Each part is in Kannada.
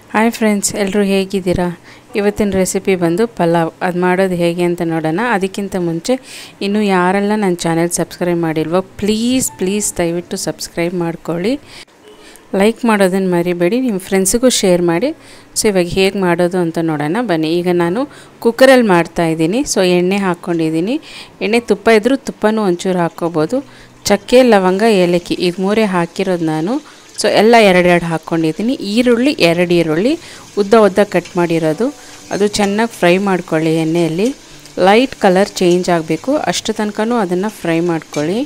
ಹಾಯ್ ಫ್ರೆಂಡ್ಸ್ ಎಲ್ಲರೂ ಹೇಗಿದ್ದೀರಾ ಇವತ್ತಿನ ರೆಸಿಪಿ ಬಂದು ಪಲಾವ್ ಅದು ಮಾಡೋದು ಹೇಗೆ ಅಂತ ನೋಡೋಣ ಅದಕ್ಕಿಂತ ಮುಂಚೆ ಇನ್ನೂ ಯಾರೆಲ್ಲ ನನ್ನ ಚಾನೆಲ್ ಸಬ್ಸ್ಕ್ರೈಬ್ ಮಾಡಿಲ್ವೋ ಪ್ಲೀಸ್ ಪ್ಲೀಸ್ ದಯವಿಟ್ಟು ಸಬ್ಸ್ಕ್ರೈಬ್ ಮಾಡ್ಕೊಳ್ಳಿ ಲೈಕ್ ಮಾಡೋದನ್ನು ಮರಿಬೇಡಿ ನಿಮ್ಮ ಫ್ರೆಂಡ್ಸಿಗೂ ಶೇರ್ ಮಾಡಿ ಸೊ ಇವಾಗ ಹೇಗೆ ಮಾಡೋದು ಅಂತ ನೋಡೋಣ ಬನ್ನಿ ಈಗ ನಾನು ಕುಕ್ಕರಲ್ಲಿ ಮಾಡ್ತಾಯಿದ್ದೀನಿ ಸೊ ಎಣ್ಣೆ ಹಾಕ್ಕೊಂಡಿದ್ದೀನಿ ಎಣ್ಣೆ ತುಪ್ಪ ಇದ್ದರೂ ತುಪ್ಪನೂ ಒಂಚೂರು ಹಾಕ್ಕೋಬೋದು ಚಕ್ಕೆ ಲವಂಗ ಏಲಕ್ಕಿ ಇದು ಮೂರೇ ಹಾಕಿರೋದು ನಾನು ಸೊ ಎಲ್ಲ ಎರಡೆರಡು ಹಾಕ್ಕೊಂಡಿದ್ದೀನಿ ಈರುಳ್ಳಿ ಎರಡು ಈರುಳ್ಳಿ ಉದ್ದ ಉದ್ದ ಕಟ್ ಮಾಡಿರೋದು ಅದು ಚೆನ್ನಾಗಿ ಫ್ರೈ ಮಾಡ್ಕೊಳ್ಳಿ ಎಣ್ಣೆಯಲ್ಲಿ ಲೈಟ್ ಕಲರ್ ಚೇಂಜ್ ಆಗಬೇಕು ಅಷ್ಟು ತನಕನೂ ಅದನ್ನು ಫ್ರೈ ಮಾಡ್ಕೊಳ್ಳಿ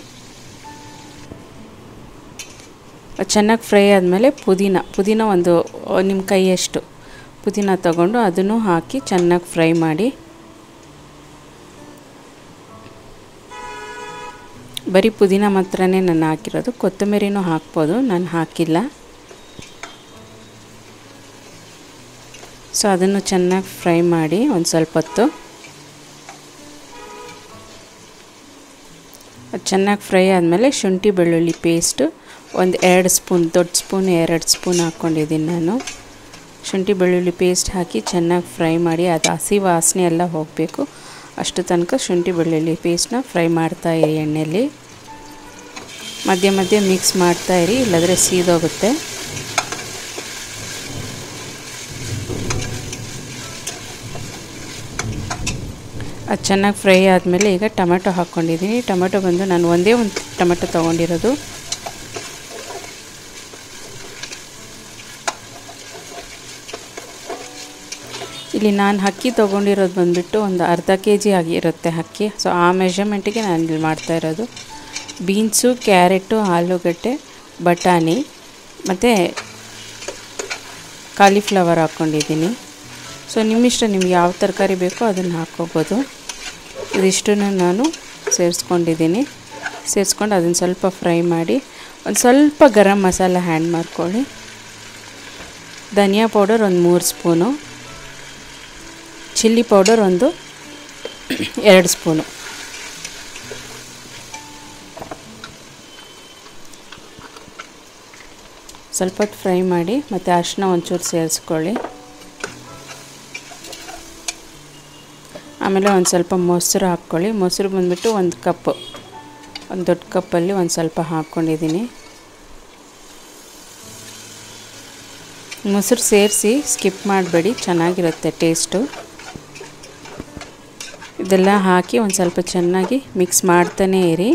ಚೆನ್ನಾಗಿ ಫ್ರೈ ಆದಮೇಲೆ ಪುದೀನ ಪುದೀನ ಒಂದು ನಿಮ್ಮ ಕೈಯಷ್ಟು ಪುದೀನ ತಗೊಂಡು ಅದನ್ನು ಹಾಕಿ ಚೆನ್ನಾಗಿ ಫ್ರೈ ಮಾಡಿ ಬರೀ ಪುದೀನ ಮಾತ್ರನೇ ನಾನು ಹಾಕಿರೋದು ಕೊತ್ತಂಬರಿನೂ ಹಾಕ್ಬೋದು ನಾನು ಹಾಕಿಲ್ಲ ಸೊ ಅದನ್ನು ಚೆನ್ನಾಗಿ ಫ್ರೈ ಮಾಡಿ ಒಂದು ಸ್ವಲ್ಪ ಹೊತ್ತು ಅದು ಚೆನ್ನಾಗಿ ಫ್ರೈ ಆದಮೇಲೆ ಶುಂಠಿ ಬೆಳ್ಳುಳ್ಳಿ ಪೇಸ್ಟು ಒಂದು ಎರಡು ಸ್ಪೂನ್ ದೊಡ್ಡ ಸ್ಪೂನ್ ಎರಡು ಸ್ಪೂನ್ ಹಾಕ್ಕೊಂಡಿದ್ದೀನಿ ನಾನು ಶುಂಠಿ ಬೆಳ್ಳುಳ್ಳಿ ಪೇಸ್ಟ್ ಹಾಕಿ ಚೆನ್ನಾಗಿ ಫ್ರೈ ಮಾಡಿ ಅದು ಹಸಿ ವಾಸನೆ ಎಲ್ಲ ಹೋಗಬೇಕು ಅಷ್ಟು ತನಕ ಶುಂಠಿ ಬೆಳ್ಳುಳ್ಳಿ ಪೇಸ್ಟ್ನ ಫ್ರೈ ಮಾಡ್ತಾ ಇರಿ ಎಣ್ಣೆಯಲ್ಲಿ ಮಧ್ಯೆ ಮಧ್ಯೆ ಮಿಕ್ಸ್ ಮಾಡ್ತಾ ಇರಿ ಇಲ್ಲಾಂದರೆ ಸೀದೋಗುತ್ತೆ ಅದು ಚೆನ್ನಾಗಿ ಫ್ರೈ ಆದಮೇಲೆ ಈಗ ಟೊಮೆಟೊ ಹಾಕ್ಕೊಂಡಿದ್ದೀನಿ ಟೊಮೆಟೊ ಬಂದು ನಾನು ಒಂದೇ ಒಂದು ಟೊಮೆಟೊ ತೊಗೊಂಡಿರೋದು ಇಲ್ಲಿ ನಾನು ಅಕ್ಕಿ ತೊಗೊಂಡಿರೋದು ಬಂದುಬಿಟ್ಟು ಒಂದು ಅರ್ಧ ಕೆ ಜಿ ಆಗಿರುತ್ತೆ ಅಕ್ಕಿ ಸೊ ಆ ಮೆಷರ್ಮೆಂಟಿಗೆ ನಾನು ಇಲ್ಲಿ ಮಾಡ್ತಾ ಇರೋದು ಬೀನ್ಸು ಕ್ಯಾರೆಟು ಆಲೂಗಡ್ಡೆ ಬಟಾಣಿ ಮತ್ತು ಕಾಲಿಫ್ಲವರ್ ಹಾಕ್ಕೊಂಡಿದ್ದೀನಿ ಸೊ ನಿಮ್ಮಿಷ್ಟ ನಿಮ್ಗೆ ಯಾವ ತರಕಾರಿ ಬೇಕೋ ಅದನ್ನು ಹಾಕ್ಕೋಬೋದು ಇದಿಷ್ಟನ್ನು ನಾನು ಸೇರಿಸ್ಕೊಂಡಿದ್ದೀನಿ ಸೇರಿಸ್ಕೊಂಡು ಅದನ್ನು ಸ್ವಲ್ಪ ಫ್ರೈ ಮಾಡಿ ಒಂದು ಸ್ವಲ್ಪ ಗರಂ ಮಸಾಲ ಹ್ಯಾಂಡ್ ಮಾಡ್ಕೊಳ್ಳಿ ಧನಿಯಾ ಪೌಡರ್ ಒಂದು ಮೂರು ಸ್ಪೂನು ಚಿಲ್ಲಿ ಪೌಡರ್ ಒಂದು ಎರಡು ಸ್ಪೂನು ಸ್ವಲ್ಪ ಹೊತ್ತು ಫ್ರೈ ಮಾಡಿ ಮತ್ತು ಅರಿಶಿನ ಒಂಚೂರು ಸೇರಿಸ್ಕೊಳ್ಳಿ ಆಮೇಲೆ ಒಂದು ಸ್ವಲ್ಪ ಮೊಸರು ಹಾಕ್ಕೊಳ್ಳಿ ಮೊಸರು ಬಂದುಬಿಟ್ಟು ಒಂದು ಕಪ್ಪು ಒಂದು ದೊಡ್ಡ ಕಪ್ಪಲ್ಲಿ ಒಂದು ಸ್ವಲ್ಪ ಹಾಕ್ಕೊಂಡಿದ್ದೀನಿ ಮೊಸರು ಸೇರಿಸಿ ಸ್ಕಿಪ್ ಮಾಡಬೇಡಿ ಚೆನ್ನಾಗಿರುತ್ತೆ ಟೇಸ್ಟು ಇದೆಲ್ಲ ಹಾಕಿ ಒಂದು ಸ್ವಲ್ಪ ಚೆನ್ನಾಗಿ ಮಿಕ್ಸ್ ಮಾಡ್ತಾನೇ ಇರಿ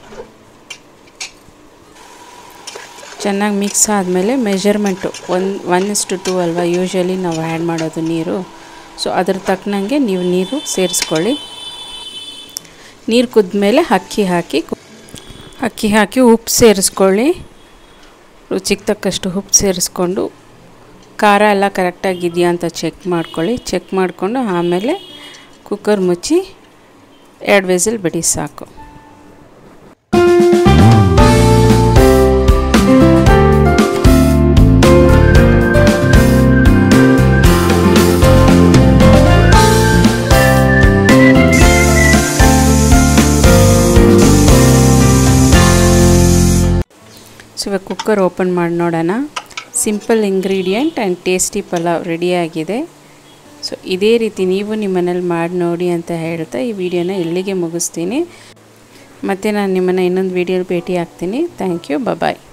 ಚೆನ್ನಾಗಿ ಮಿಕ್ಸ್ ಆದಮೇಲೆ measurement one one is to two ಅಲ್ವಾ ಯೂಶ್ವಲಿ ನಾವು ಆ್ಯಡ್ ಮಾಡೋದು ನೀರು ಸೊ ಅದ್ರ ತಕ್ಕನಂಗೆ ನೀವು ನೀರು ಸೇರಿಸ್ಕೊಳ್ಳಿ ನೀರು ಕುದ್ಮೇಲೆ ಅಕ್ಕಿ ಹಾಕಿ ಅಕ್ಕಿ ಹಾಕಿ ಉಪ್ಪು ಸೇರಿಸ್ಕೊಳ್ಳಿ ರುಚಿಗೆ ತಕ್ಕಷ್ಟು ಉಪ್ಪು ಸೇರಿಸ್ಕೊಂಡು ಖಾರ ಎಲ್ಲ ಕರೆಕ್ಟಾಗಿದೆಯಾ ಅಂತ ಚೆಕ್ ಮಾಡ್ಕೊಳ್ಳಿ ಚೆಕ್ ಮಾಡಿಕೊಂಡು ಆಮೇಲೆ ಕುಕ್ಕರ್ ಮುಚ್ಚಿ ಎರಡು ವಿಸಿಲ್ ಬಿಡಿ ಸಾಕು ಸೊ ಇವಾಗ ಕುಕ್ಕರ್ ಓಪನ್ ಮಾಡಿ ನೋಡೋಣ simple ingredient and tasty pulao ರೆಡಿಯಾಗಿದೆ ಸೊ ಇದೇ ರೀತಿ ನೀವು ನಿಮ್ಮ ಮನೇಲಿ ಮಾಡಿ ನೋಡಿ ಅಂತ ಹೇಳ್ತಾ ಈ ವಿಡಿಯೋನ ಇಲ್ಲಿಗೆ ಮುಗಿಸ್ತೀನಿ ಮತ್ತು ನಾನು ನಿಮ್ಮನ್ನು ಇನ್ನೊಂದು ವೀಡಿಯೋಲಿ ಭೇಟಿ ಆಗ್ತೀನಿ ಥ್ಯಾಂಕ್ ಯು ಬಾಯ್